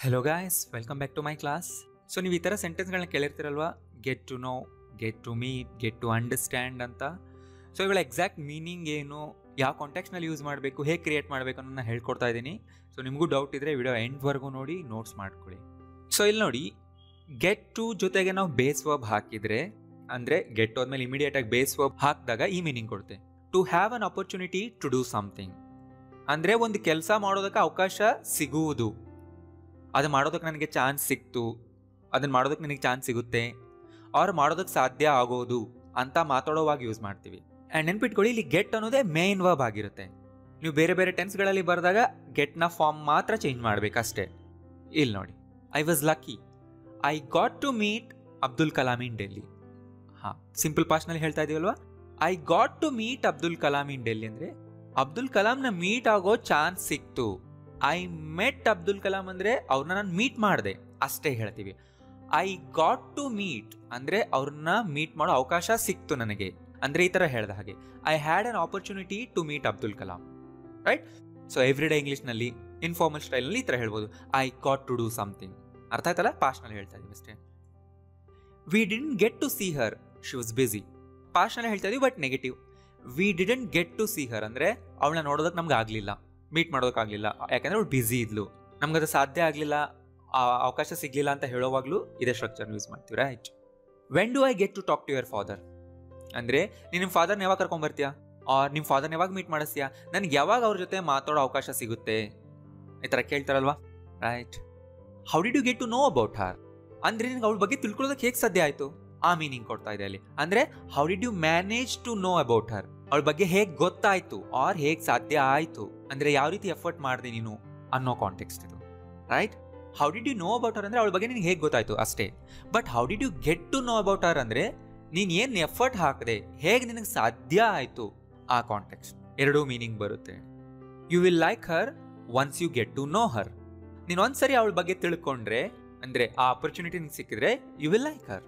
hello guys welcome back to my class so ನೀವು ಈ ಥರ ಸೆಂಟೆನ್ಸ್ಗಳನ್ನ ಕೇಳಿರ್ತೀರಲ್ವಾ get to know get to meet get to understand ಅಂತ ಸೊ ಇವುಗಳ ಎಕ್ಸಾಕ್ಟ್ ಮೀನಿಂಗ್ ಏನು ಯಾವ ಕಾಂಟ್ಯಾಕ್ಟ್ನಲ್ಲಿ ಯೂಸ್ ಮಾಡಬೇಕು ಹೇಗೆ ಕ್ರಿಯೇಟ್ ಮಾಡಬೇಕು ಅನ್ನೋ ನಾನು ಹೇಳ್ಕೊಡ್ತಾ ಇದ್ದೀನಿ ಸೊ ನಿಮಗೂ ಡೌಟ್ ಇದ್ದರೆ ವಿಡಿಯೋ ಎಂಡ್ವರೆಗೂ ನೋಡಿ ನೋಟ್ಸ್ ಮಾಡ್ಕೊಳ್ಳಿ ಸೊ ಇಲ್ಲಿ ನೋಡಿ ಗೆಟ್ ಟು ಜೊತೆಗೆ ನಾವು ಬೇಸ್ ವರ್ಬ್ ಹಾಕಿದರೆ ಅಂದರೆ ಗೆಟ್ ಹೋದ್ಮೇಲೆ ಇಮಿಡಿಯೇಟಾಗಿ ಬೇಸ್ ವರ್ಬ್ ಹಾಕಿದಾಗ ಈ ಮೀನಿಂಗ್ ಕೊಡುತ್ತೆ to have an opportunity to do something ಅಂದರೆ ಒಂದು ಕೆಲಸ ಮಾಡೋದಕ್ಕೆ ಅವಕಾಶ ಸಿಗುವುದು ಅದು ಮಾಡೋದಕ್ಕೆ ನನಗೆ ಚಾನ್ಸ್ ಸಿಕ್ತು ಅದನ್ನು ಮಾಡೋದಕ್ಕೆ ನನಗೆ ಚಾನ್ಸ್ ಸಿಗುತ್ತೆ ಅವ್ರು ಮಾಡೋದಕ್ಕೆ ಸಾಧ್ಯ ಆಗೋದು ಅಂತ ಮಾತಾಡೋವಾಗ ಯೂಸ್ ಮಾಡ್ತೀವಿ ಆ್ಯಂಡ್ ನೆನ್ಪಿಟ್ಕೊಳ್ಳಿ ಇಲ್ಲಿ ಗೆಟ್ ಅನ್ನೋದೇ ಮೇನ್ ವರ್ಬ್ ಆಗಿರುತ್ತೆ ನೀವು ಬೇರೆ ಬೇರೆ ಟೆನ್ಸ್ಗಳಲ್ಲಿ ಬರೆದಾಗ ಗೆಟ್ನ ಫಾರ್ಮ್ ಮಾತ್ರ ಚೇಂಜ್ ಮಾಡಬೇಕಷ್ಟೇ ಇಲ್ಲಿ ನೋಡಿ I was lucky I got to meet Abdul Kalam in Delhi ಹಾಂ ಸಿಂಪಲ್ ಪಾಸ್ನಲ್ಲಿ ಹೇಳ್ತಾ ಇದೀವಲ್ವಾ I got to meet Abdul Kalam in Delhi ಅಂದರೆ ಅಬ್ದುಲ್ ಕಲಾಂನ ಮೀಟ್ ಆಗೋ ಚಾನ್ಸ್ ಸಿಕ್ತು ಐ ಮೆಟ್ ಅಬ್ದುಲ್ ಕಲಾಂ ಅಂದರೆ ಅವ್ರನ್ನ ನಾನು ಮೀಟ್ ಮಾಡಿದೆ ಅಷ್ಟೇ ಹೇಳ್ತೀವಿ ಐ ಗಾಟ್ ಟು ಮೀಟ್ ಅಂದರೆ ಅವ್ರನ್ನ ಮೀಟ್ ಮಾಡೋ ಅವಕಾಶ ಸಿಕ್ತು ನನಗೆ ಅಂದರೆ ಈ ಥರ ಹೇಳ್ದ ಹಾಗೆ I had an opportunity to meet Abdul Kalam right so every day ಇಂಗ್ಲೀಷ್ನಲ್ಲಿ ಇನ್ಫಾರ್ಮಲ್ ಸ್ಟೈಲ್ನಲ್ಲಿ ಈ ಥರ ಹೇಳ್ಬೋದು I got to do something ಅರ್ಥ ಆಯ್ತಲ್ಲ ಪಾಸ್ಟ್ನಲ್ಲಿ ಹೇಳ್ತಾ ಇದೀವಿ ಅಷ್ಟೇ we didn't get to see her she was busy ಪಾಸ್ಟ್ನಲ್ಲಿ ಹೇಳ್ತಾ ಇದೀವಿ but negative we didn't get to see her ಅಂದರೆ ಅವಳನ್ನ ನೋಡೋದಕ್ಕೆ ನಮ್ಗೆ ಆಗಲಿಲ್ಲ ಮೀಟ್ ಮಾಡೋದಕ್ಕಾಗಲಿಲ್ಲ ಯಾಕಂದರೆ ಅವಳು ಬ್ಯುಸಿ ಇದ್ಲು ನಮ್ಗೆ ಅದು ಸಾಧ್ಯ ಆಗಲಿಲ್ಲ ಅವಕಾಶ ಸಿಗಲಿಲ್ಲ ಅಂತ ಹೇಳೋವಾಗಲೂ ಇದೇ ಸ್ಟ್ರಕ್ಚರ್ ಯೂಸ್ ಮಾಡ್ತೀವಿ right when do I get to talk to your father ಅಂದರೆ ನೀನು ನಿಮ್ಮ ಫಾದರ್ನ ಯಾವಾಗ ಕರ್ಕೊಂಬರ್ತೀಯಾ ಆರ್ ನಿಮ್ಮ ಫಾದರ್ನ ಯಾವಾಗ ಮೀಟ್ ಮಾಡಿಸ್ತೀಯಾ ನನಗೆ ಯಾವಾಗ ಅವ್ರ ಜೊತೆ ಮಾತಾಡೋ ಅವಕಾಶ ಸಿಗುತ್ತೆ ಈ ಥರ ಕೇಳ್ತಾರಲ್ವಾ right how did you get to know about her ಅಂದರೆ ನಿನ್ಗೆ ಅವಳ ಬಗ್ಗೆ ತಿಳ್ಕೊಳ್ಳೋದಕ್ಕೆ ಹೇಗೆ ಸಾಧ್ಯ ಆಯಿತು ಆ ಮೀನಿಂಗ್ ಕೊಡ್ತಾ ಇದೆ ಅಲ್ಲಿ ಅಂದರೆ how did you manage to know about her ಅವಳ ಬಗ್ಗೆ ಹೇಗೆ ಗೊತ್ತಾಯ್ತು ಆರ್ ಹೇಗೆ ಸಾಧ್ಯ ಆಯಿತು ಅಂದರೆ ಯಾವ ರೀತಿ ಎಫರ್ಟ್ ಮಾಡಿದೆ ನೀನು ಅನ್ನೋ ಕಾಂಟೆಕ್ಸ್ಟ್ ಇದು right how did you know about her ಅಂದರೆ ಅವಳ ಬಗ್ಗೆ ನಿನಗೆ ಹೇಗೆ ಗೊತ್ತಾಯ್ತು ಅಷ್ಟೇ but how did you get to know about her ಅಂದರೆ ನೀನು ಏನು ಎಫರ್ಟ್ ಹಾಕಿದೆ ಹೇಗೆ ನಿನಗೆ ಸಾಧ್ಯ ಆಯಿತು ಆ ಕಾಂಟೆಕ್ಸ್ಟ್ ಎರಡೂ ಮೀನಿಂಗ್ ಬರುತ್ತೆ you will like her once you get to know her ನೀನು ಒಂದ್ಸರಿ ಅವಳ ಬಗ್ಗೆ ತಿಳ್ಕೊಂಡ್ರೆ ಅಂದರೆ ಆ ಆಪರ್ಚುನಿಟಿ ನಿಂಗೆ ಸಿಕ್ಕಿದ್ರೆ you will like her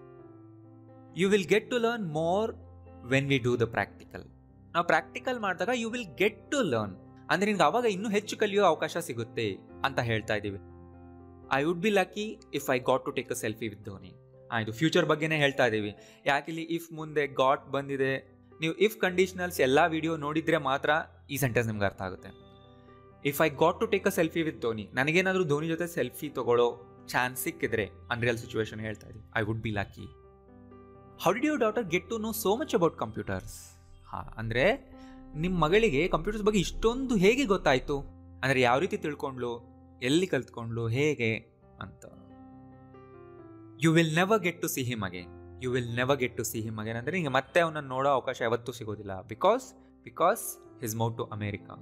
you will get to learn more when we do the practical ನಾವು ಪ್ರಾಕ್ಟಿಕಲ್ ಮಾಡಿದಾಗ you will get to learn ಅಂದ್ರೆ ನಿನ್ಗೆ ಅವಾಗ ಇನ್ನೂ ಹೆಚ್ಚು ಕಲಿಯೋ ಅವಕಾಶ ಸಿಗುತ್ತೆ ಅಂತ ಹೇಳ್ತಾ ಇದ್ದೀವಿ I would be lucky if I got to take a selfie with Dhoni ಆಯಿತು ಫ್ಯೂಚರ್ ಬಗ್ಗೆನೇ ಹೇಳ್ತಾ ಇದ್ದೀವಿ ಯಾಕಿಲ್ಲಿ ಇಫ್ ಮುಂದೆ ಗಾಟ್ ಬಂದಿದೆ ನೀವು ಇಫ್ ಕಂಡೀಷನಲ್ಸ್ ಎಲ್ಲ ವಿಡಿಯೋ ನೋಡಿದ್ರೆ ಮಾತ್ರ ಈ ಸೆಂಟೆನ್ಸ್ ನಿಮ್ಗೆ ಅರ್ಥ ಆಗುತ್ತೆ if I got to take a selfie with Dhoni ನನಗೇನಾದರೂ ಧೋನಿ ಜೊತೆ ಸೆಲ್ಫಿ ತಗೊಳ್ಳೋ ಚಾನ್ಸ್ ಸಿಕ್ಕಿದ್ರೆ ಅನ್ರಿಯಲ್ ಸಿಚುವೇಶನ್ ಹೇಳ್ತಾ ಇದ್ದೀವಿ I would be lucky how did you daughter get to know so much about computers ಹಾಂ ಅಂದರೆ ನಿಮ್ಮ ಮಗಳಿಗೆ ಕಂಪ್ಯೂಟರ್ಸ್ ಬಗ್ಗೆ ಇಷ್ಟೊಂದು ಹೇಗೆ ಗೊತ್ತಾಯಿತು ಅಂದರೆ ಯಾವ ರೀತಿ ತಿಳ್ಕೊಂಡ್ಲು ಎಲ್ಲಿ ಕಲ್ತ್ಕೊಂಡ್ಲು ಹೇಗೆ ಅಂತ you will never get to see him again you will never get to see him again ಅಂದರೆ ನಿಮಗೆ ಮತ್ತೆ ಅವನನ್ನು ನೋಡೋ ಅವಕಾಶ ಯಾವತ್ತೂ ಸಿಗೋದಿಲ್ಲ because because he's moved to America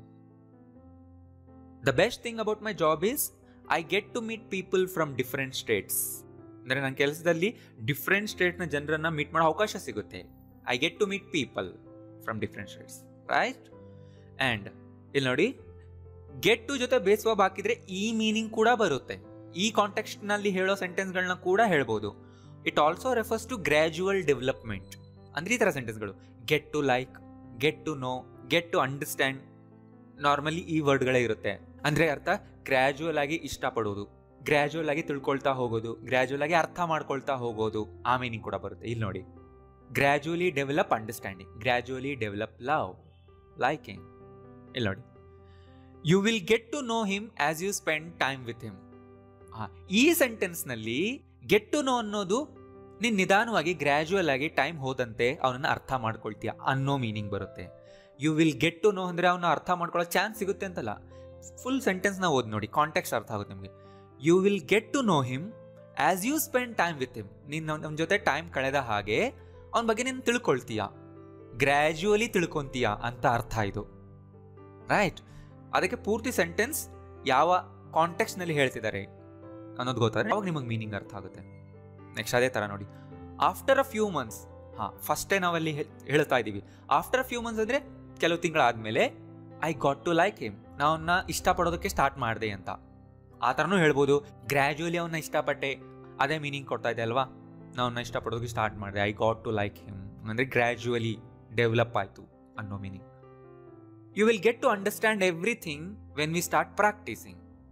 the best thing about my job is I get to meet people from different states ಅಂದರೆ ನನ್ನ ಕೆಲಸದಲ್ಲಿ ಡಿಫ್ರೆಂಟ್ ಸ್ಟೇಟ್ನ ಜನರನ್ನ ಮೀಟ್ ಮಾಡೋ ಅವಕಾಶ ಸಿಗುತ್ತೆ I get to meet people from different states right and ಇಲ್ಲಿ ನೋಡಿ get to ಜೊತೆ ಬೇಸ್ ವರ್ಬ್ ಹಾಕಿದ್ರೆ ಈ ಮೀನಿಂಗ್ ಕೂಡ ಬರುತ್ತೆ ಈ ಕಾಂಟೆಕ್ಸ್ಟ್ನಲ್ಲಿ ಹೇಳೋ ಸೆಂಟೆನ್ಸ್ಗಳನ್ನ ಕೂಡ ಹೇಳ್ಬೋದು it also refers to gradual development ಅಂದ್ರೆ ಈ ಥರ ಸೆಂಟೆನ್ಸ್ಗಳು get to like get to know get to understand normally ಈ ವರ್ಡ್ಗಳೇ ಇರುತ್ತೆ ಅಂದರೆ ಅರ್ಥ ಗ್ರ್ಯಾಜುವಲ್ ಆಗಿ ಇಷ್ಟಪಡೋದು ಗ್ರ್ಯಾಜುವಲ್ ಆಗಿ ತಿಳ್ಕೊಳ್ತಾ ಹೋಗೋದು ಗ್ರ್ಯಾಜುವಲ್ ಆಗಿ ಅರ್ಥ ಮಾಡ್ಕೊಳ್ತಾ ಹೋಗೋದು ಆ ಮೀನಿಂಗ್ ಕೂಡ ಬರುತ್ತೆ ಇಲ್ಲಿ ನೋಡಿ gradually develop understanding gradually develop love liking ಇಲ್ಲಿ ನೋಡಿ you will get to know him as you spend time with him ಈ ಸೆಂಟೆನ್ಸ್ನಲ್ಲಿ ಗೆಟ್ ಟು ನೋ ಅನ್ನೋದು ನೀನು ನಿಧಾನವಾಗಿ ಗ್ರ್ಯಾಜುವಲ್ ಆಗಿ ಟೈಮ್ ಹೋದಂತೆ ಅವನನ್ನು ಅರ್ಥ ಮಾಡ್ಕೊಳ್ತೀಯ ಅನ್ನೋ ಮೀನಿಂಗ್ ಬರುತ್ತೆ you will get to know ಅಂದರೆ ಅವನ್ನ ಅರ್ಥ ಮಾಡ್ಕೊಳ್ಳೋ ಚಾನ್ಸ್ ಸಿಗುತ್ತೆ ಅಂತಲ್ಲ ಫುಲ್ ಸೆಂಟೆನ್ಸ್ನ ಓದಿ ನೋಡಿ ಕಾಂಟ್ಯಾಕ್ಸ್ ಅರ್ಥ ಆಗುತ್ತೆ ನಿಮಗೆ you will get to know him as you spend time with him ನೀನು ನಮ್ಮ ಜೊತೆ ಟೈಮ್ ಕಳೆದ ಹಾಗೆ ಅವನ ಬಗ್ಗೆ ನೀನು ತಿಳ್ಕೊಳ್ತೀಯ ಗ್ರ್ಯಾಜುವಲಿ ತಿಳ್ಕೊತೀಯ ಅಂತ ಅರ್ಥ ಇದು ರೈಟ್ ಅದಕ್ಕೆ ಪೂರ್ತಿ ಸೆಂಟೆನ್ಸ್ ಯಾವ ಕಾಂಟೆಕ್ಸ್ನಲ್ಲಿ ಹೇಳ್ತಿದ್ದಾರೆ ಅನ್ನೋದು ಗೊತ್ತಾದ್ರೆ ಅವಾಗ ನಿಮಗೆ ಮೀನಿಂಗ್ ಅರ್ಥ ಆಗುತ್ತೆ ನೆಕ್ಸ್ಟ್ ಅದೇ ಥರ ನೋಡಿ ಆಫ್ಟರ್ ಅ ಫ್ಯೂ ಮಂತ್ಸ್ ಹಾಂ ಫಸ್ಟೇ ನಾವಲ್ಲಿ ಹೇಳ್ತಾ ಇದ್ದೀವಿ ಆಫ್ಟರ್ ಅ ಫ್ಯೂ ಮಂತ್ಸ್ ಅಂದರೆ ಕೆಲವು ತಿಂಗಳಾದಮೇಲೆ I got to like him ನಾವನ್ನ ಇಷ್ಟಪಡೋದಕ್ಕೆ ಸ್ಟಾರ್ಟ್ ಮಾಡಿದೆ ಅಂತ ಆ ಥರನೂ ಹೇಳ್ಬೋದು ಗ್ರ್ಯಾಜುವಲಿ ಅವನ್ನ ಇಷ್ಟಪಟ್ಟೆ ಅದೇ ಮೀನಿಂಗ್ ಕೊಡ್ತಾ ಇದೆ ಅಲ್ವಾ ನಾವನ್ನ ಇಷ್ಟಪಡೋದಕ್ಕೆ ಸ್ಟಾರ್ಟ್ ಮಾಡಿದೆ I got to like him ಅಂದರೆ ಗ್ರ್ಯಾಜುವಲಿ ಡೆವಲಪ್ ಆಯಿತು ಅನ್ನೋ meaning you will get to understand everything when we start practising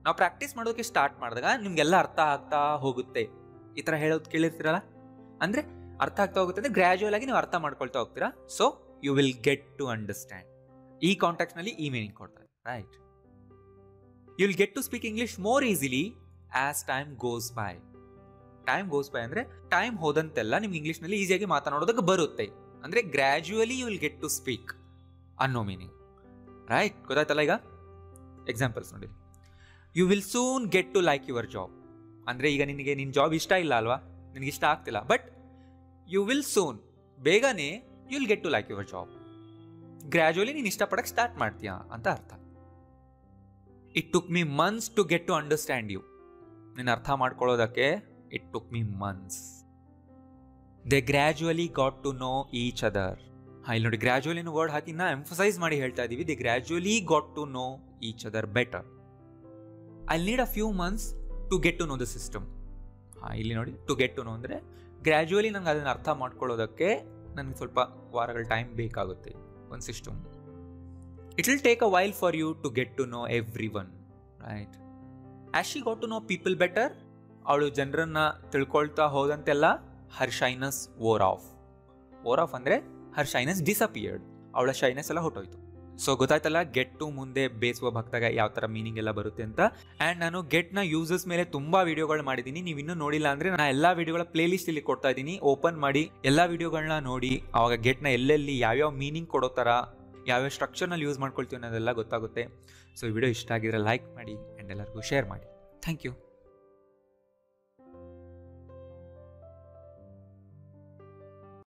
ನಾವು ಪ್ರಾಕ್ಟೀಸ್ ಮಾಡೋದಕ್ಕೆ ಸ್ಟಾರ್ಟ್ ಮಾಡಿದಾಗ ನಿಮ್ಗೆಲ್ಲ ಅರ್ಥ ಆಗ್ತಾ ಹೋಗುತ್ತೆ ಈ ಥರ ಹೇಳೋದು ಕೇಳಿರ್ತೀರಲ್ಲ ಅಂದರೆ ಅರ್ಥ ಆಗ್ತಾ ಹೋಗುತ್ತೆ ಅಂದರೆ ಗ್ರ್ಯಾಜುವಲ್ ಆಗಿ ನೀವು ಅರ್ಥ ಮಾಡ್ಕೊಳ್ತಾ ಹೋಗ್ತೀರಾ so you will get to understand ಈ ಕಾಂಟ್ಯಾಕ್ಟ್ನಲ್ಲಿ ಈ ಮೀನಿಂಗ್ ಕೊಡ್ತಾರೆ right you will get to speak English more easily as time goes by time goes by ಅಂದರೆ ಟೈಮ್ ಹೋದಂತೆಲ್ಲ ನಿಮ್ಗೆ ಇಂಗ್ಲೀಷ್ನಲ್ಲಿ ಈಸಿಯಾಗಿ ಮಾತನಾಡೋದಕ್ಕೆ ಬರುತ್ತೆ ಅಂದರೆ gradually you will get to speak ಅನ್ನೋ ಮೀನಿಂಗ್ ರೈಟ್ ಗೊತ್ತಾಯ್ತಲ್ಲ ಈಗ ಎಕ್ಸಾಂಪಲ್ಸ್ ನೋಡಿ you will soon get to like your job ಅಂದರೆ ಈಗ ನಿನಗೆ ನಿನ್ನ ಜಾಬ್ ಇಷ್ಟ ಇಲ್ಲ ಅಲ್ವಾ ನಿನಗೆ ಇಷ್ಟ ಆಗ್ತಿಲ್ಲ ಬಟ್ ಯು ವಿಲ್ ಸೂನ್ ಬೇಗನೆ you will get to like your job gradually ನೀನು ಇಷ್ಟಪಡಕ್ಕೆ ಸ್ಟಾರ್ಟ್ ಮಾಡ್ತೀಯಾ ಅಂತ ಅರ್ಥ it took me months to get to understand you ನೀನು ಅರ್ಥ ಮಾಡ್ಕೊಳ್ಳೋದಕ್ಕೆ it took me months they gradually got to know each other ಹಾಂ ಇಲ್ಲಿ ನೋಡಿ ಗ್ರ್ಯಾಜುವಲಿ ವರ್ಡ್ ಹಾಕಿ ನಾ ಎಂಫಸೈಸ್ ಮಾಡಿ ಹೇಳ್ತಾ ಇದ್ದೀವಿ the gradually got to know each other better I need a few months to get to know the system ಹಾಂ ಇಲ್ಲಿ ನೋಡಿ ಟು ಗೆಟ್ ಟು ನೋ ಅಂದರೆ ಗ್ರ್ಯಾಜುವಲಿ ನಂಗೆ ಅದನ್ನು ಅರ್ಥ ಮಾಡ್ಕೊಳ್ಳೋದಕ್ಕೆ ನನಗೆ ಸ್ವಲ್ಪ ವಾರಗಳ ಟೈಮ್ ಬೇಕಾಗುತ್ತೆ ಒಂದು system it will take a while for you to get to know every one right as she got to know people better ಅವಳು ಜನರನ್ನ ತಿಳ್ಕೊಳ್ತಾ ಹೋದಂತೆಲ್ಲ her shyness wore off wore off ಅಂದರೆ ಹರ್ ಶೈನಸ್ ಡಿಸಪಿಯರ್ಡ್ ಅವಳ shyness ಎಲ್ಲ ಹೊಟ್ಟೋಯ್ತು so ಗೊತ್ತಾಯ್ತಲ್ಲ get to ಮುಂದೆ ಬೇಸುವ ಭಕ್ತಾಗ ಯಾವ ಥರ ಮೀನಿಂಗ್ ಎಲ್ಲ ಬರುತ್ತೆ ಅಂತ ಆ್ಯಂಡ್ ನಾನು ಗೆಟ್ನ ಯೂಸಸ್ ಮೇಲೆ ತುಂಬ ವಿಡಿಯೋಗಳು ಮಾಡಿದ್ದೀನಿ ನೀವು ಇನ್ನೂ ನೋಡಿಲ್ಲ ಅಂದರೆ ನಾನು ಎಲ್ಲ ವಿಡಿಯೋಗಳ ಪ್ಲೇಲಿಸ್ಟ್ ಇಲ್ಲಿ ಕೊಡ್ತಾ ಇದ್ದೀನಿ ಓಪನ್ ಮಾಡಿ ಎಲ್ಲ ವಿಡಿಯೋಗಳನ್ನ ನೋಡಿ ಅವಾಗ ಗೆಟ್ನ ಎಲ್ಲೆಲ್ಲಿ ಯಾವ್ಯಾವ ಮೀನಿಂಗ್ ಕೊಡೋ ಥರ ಯಾವ್ಯಾವ ಸ್ಟ್ರಕ್ಚರ್ನಲ್ಲಿ ಯೂಸ್ ಮಾಡ್ಕೊಳ್ತೀವಿ ಅನ್ನೋದೆಲ್ಲ ಗೊತ್ತಾಗುತ್ತೆ ಸೊ ಈ ವಿಡಿಯೋ ಇಷ್ಟ ಆಗಿದ್ರೆ ಲೈಕ್ ಮಾಡಿ ಆ್ಯಂಡ್ ಎಲ್ಲರಿಗೂ ಶೇರ್ ಮಾಡಿ ಥ್ಯಾಂಕ್ ಯು